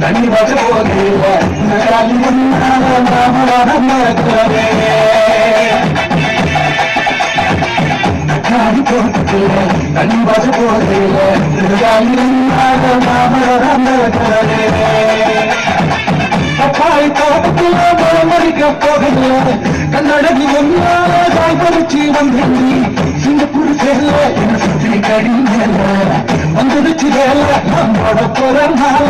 தண்ணி வச்ச போதில்ல நகாலி முன்னால மாமலான மறக்கிறதே காடி போட்டுல தண்ணி வச்ச போதில்ல நகாலி முன்னால மாமலான மறக்கிறதே அப்பாய் தோட்டத்துல மரமடிக்க போகல கண்ணடங்கி ஒன்னால காய் பறிச்சு வந்தி சிங்கப்பூர் சேல என்ன சுற்றி கடி மேல வந்துடுச்சு வேல நம்மோட பிறந்தால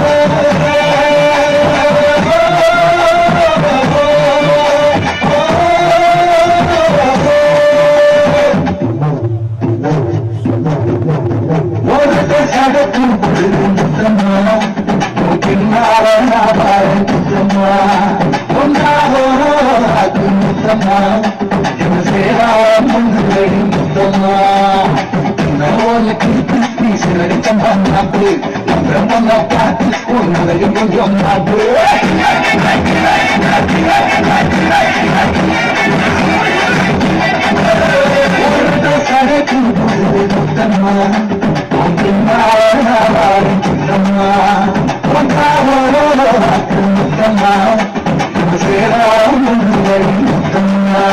உலகத்தை சடக்கும் பொழுது முத்தமா பின்னால நான் முத்தமா ஒன்றாகோ அது முத்தமா என் சேராம் முன்னுடி முத்தமா நோல கிருப்பி பீசு நடிச்சமா நாப்பு பிரம்மன பார்த்து உன்னதையும் கொஞ்சம் நாப்பு உலகத்தை சடக்கும் பொழுது முத்தமா பின்னால நான் முத்தமா ஒன்றாகோ அது முத்தமா என் சேராம் முன்னுடி முத்தமா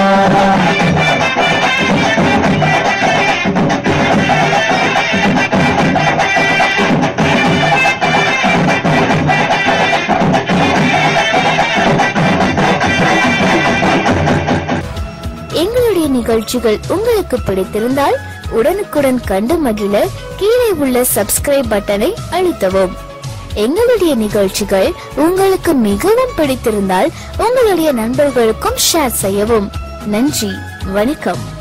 எங்களுடைய நிகழ்ச்சிகள் உங்களுக்கு பிடித்திருந்தால் உடனுக்குடன் கண்டு மகிழ கீழே உள்ள சப்ஸ்கிரைப் பட்டனை அழுத்தவும் எங்களுடைய நிகழ்ச்சிகள் உங்களுக்கு மிகவும் பிடித்திருந்தால் உங்களுடைய நண்பர்களுக்கும் ஷேர் செய்யவும் நன்றி வணக்கம்